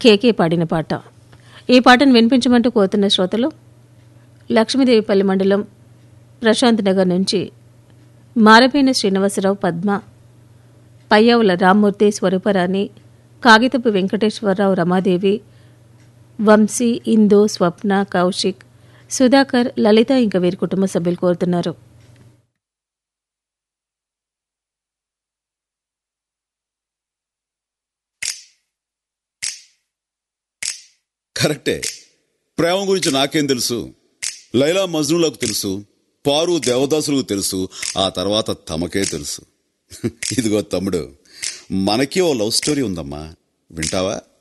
కేకే పాడిన పాట ఈ పాటను వినిపించమంటూ కోరుతున్న శ్రోతలు లక్ష్మీదేవిపల్లి మండలం ప్రశాంత్ నగర్ నుంచి మారపేన శ్రీనివాసరావు పద్మ పయ్యావుల రామ్మూర్తి స్వరూపరాణి కాగితపు వెంకటేశ్వరరావు రమాదేవి వంశీ ఇందు స్వప్న కౌశిక్ సుధాకర్ లలిత ఇంకా వీరి కుటుంబ సభ్యులు కోరుతున్నారు కరెక్టే ప్రేమ గురించి నాకేం తెలుసు లైలా మజ్నులకు తెలుసు పారు దేవదాసులకు తెలుసు ఆ తర్వాత తమకే తెలుసు ఇదిగో తమ్ముడు మనకి ఓ లవ్ స్టోరీ ఉందమ్మా వింటావా